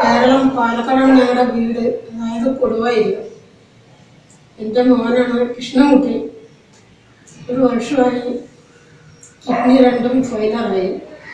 കേരളം പാലക്കാടാണ് ഞങ്ങളുടെ വീട് അതായത് കൊടുവായില്ല എൻ്റെ മോനാണ് കൃഷ്ണൻകുട്ടി ഒരു വർഷമായി കിഡ്നി രണ്ടും ഫൈലറായി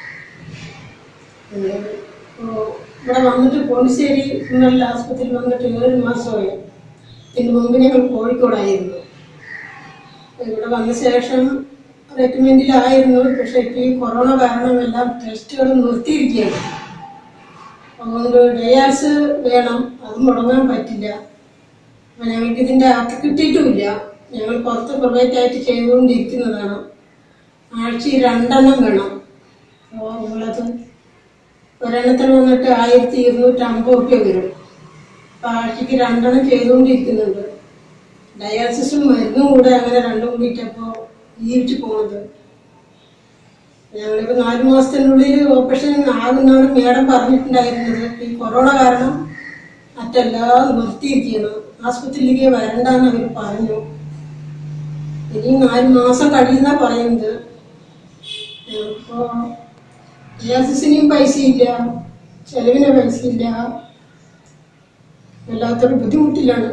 അപ്പോൾ ഇവിടെ വന്നിട്ട് പോണ്ടിശ്ശേരി കുന്നല്ല ആസ്പത്രിയിൽ വന്നിട്ട് ഏഴ് മാസമായി ഇതിന് മുമ്പ് ഞങ്ങൾ കോഴിക്കോടായിരുന്നു ഇവിടെ വന്ന ശേഷം ട്രീറ്റ്മെൻറ്റിലായിരുന്നു പക്ഷേ ഇപ്പോൾ ഈ കൊറോണ കാരണം എല്ലാം ടെസ്റ്റുകൾ നിർത്തിയിരിക്കുകയാണ് അതുകൊണ്ട് ഡയാലിസ് വേണം അത് മുടങ്ങാൻ പറ്റില്ല അപ്പം ഞങ്ങൾക്ക് ഇതിൻ്റെ അകത്ത് കിട്ടിയിട്ടുമില്ല ഞങ്ങൾ പുറത്ത് പ്രൈവറ്റ് ആയിട്ട് ചെയ്തുകൊണ്ടിരിക്കുന്നതാണ് ആഴ്ചയിൽ രണ്ടെണ്ണം വേണം അപ്പോൾ നിങ്ങളത് ഒരെണ്ണത്തിന് വന്നിട്ട് ആയിരത്തി ഇരുന്നൂറ്റി അമ്പത് റുപ്യ വരും അപ്പം ആഴ്ചക്ക് രണ്ടെണ്ണം ചെയ്തുകൊണ്ടിരിക്കുന്നുണ്ട് ഡയാലിസിസും മരുന്നും കൂടെ അങ്ങനെ രണ്ടും കൂടിയിട്ടപ്പോൾ ജീവിച്ചു പോകുന്നത് ഞങ്ങളിപ്പോൾ നാല് മാസത്തിനുള്ളിൽ ഓപ്പറേഷൻ ആകുന്നാണ് മേഡം പറഞ്ഞിട്ടുണ്ടായിരുന്നത് ഈ കൊറോണ കാരണം മറ്റെല്ലാം നിർത്തിയിരിക്കുകയാണ് ആസ്പത്രിയിലേക്ക് വരണ്ടെന്ന് അവർ പറഞ്ഞു ഇനി നാല് മാസം കഴിയുന്ന പറയുന്നത് ഇപ്പോൾ ഡയാലിസിസിനും പൈസയില്ല ചെലവിന് പൈസയില്ല വല്ലാത്തൊരു ബുദ്ധിമുട്ടിലാണ്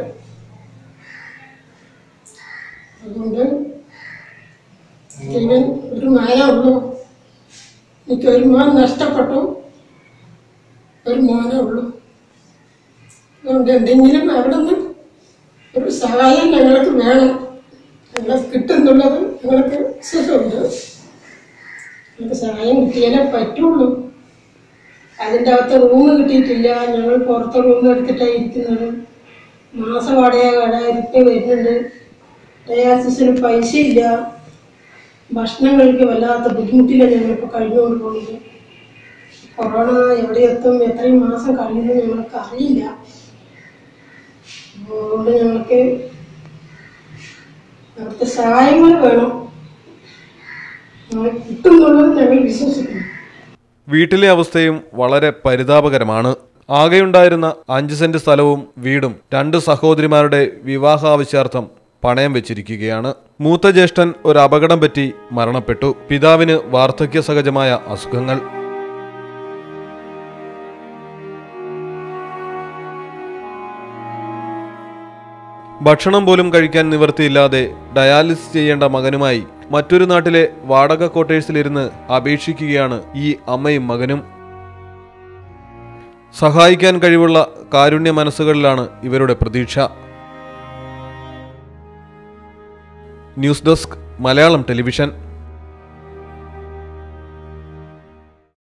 അതുകൊണ്ട് ഇവൻ ഒരു മകനേ ഉള്ളൂ എനിക്ക് ഒരു മോൻ നഷ്ടപ്പെട്ടു ഒരു മോനേ ഉള്ളൂ അതുകൊണ്ട് എന്തെങ്കിലും അവിടെ നിന്ന് ഒരു സഹായം ഞങ്ങൾക്ക് വേണം ഞങ്ങളെ കിട്ടുന്നുള്ളത് ഞങ്ങൾക്ക് സുഖമുണ്ട് ഞങ്ങൾക്ക് സഹായം കിട്ടിയാലേ പറ്റുള്ളൂ അതിൻ്റെ അകത്ത് റൂം കിട്ടിയിട്ടില്ല ഞങ്ങൾ പുറത്ത് റൂം എടുത്തിട്ടാണ് ഇരിക്കുന്നത് മാസം വാടക കടായിരത്തി വരുന്നുണ്ട് ഡയാലിസിസിന് പൈസ ഇല്ല ഭക്ഷണങ്ങൾക്ക് വല്ലാത്ത ബുദ്ധിമുട്ടിലാണ് ഞങ്ങളിപ്പോൾ കഴിഞ്ഞുകൊണ്ട് പോകുന്നത് കൊറോണ എവിടെ എത്തും എത്രയും മാസം കഴിയുമെന്ന് ഞങ്ങൾക്ക് അറിയില്ല അതുകൊണ്ട് ഞങ്ങൾക്ക് അവിടുത്തെ സഹായങ്ങൾ വേണം ഞങ്ങൾ കിട്ടുന്നുള്ളത് ഞങ്ങൾ വിശ്വസിക്കുന്നു വീട്ടിലെ അവസ്ഥയും വളരെ പരിതാപകരമാണ് ആകെയുണ്ടായിരുന്ന അഞ്ച് സെന്റ് സ്ഥലവും വീടും രണ്ട് സഹോദരിമാരുടെ വിവാഹാവശ്യാർത്ഥം പണയം വെച്ചിരിക്കുകയാണ് മൂത്ത ജ്യേഷ്ഠൻ ഒരു അപകടം പറ്റി മരണപ്പെട്ടു പിതാവിന് വാർദ്ധക്യ സഹജമായ അസുഖങ്ങൾ ഭക്ഷണം പോലും കഴിക്കാൻ നിവൃത്തിയില്ലാതെ ഡയാലിസിസ് ചെയ്യേണ്ട മകനുമായി മറ്റൊരു നാട്ടിലെ വാടക ക്വാർട്ടേഴ്സിലിരുന്ന് അപേക്ഷിക്കുകയാണ് ഈ അമ്മയും മകനും സഹായിക്കാൻ കഴിവുള്ള കാരുണ്യ മനസ്സുകളിലാണ് ഇവരുടെ പ്രതീക്ഷ ന്യൂസ് ഡെസ്ക് മലയാളം ടെലിവിഷൻ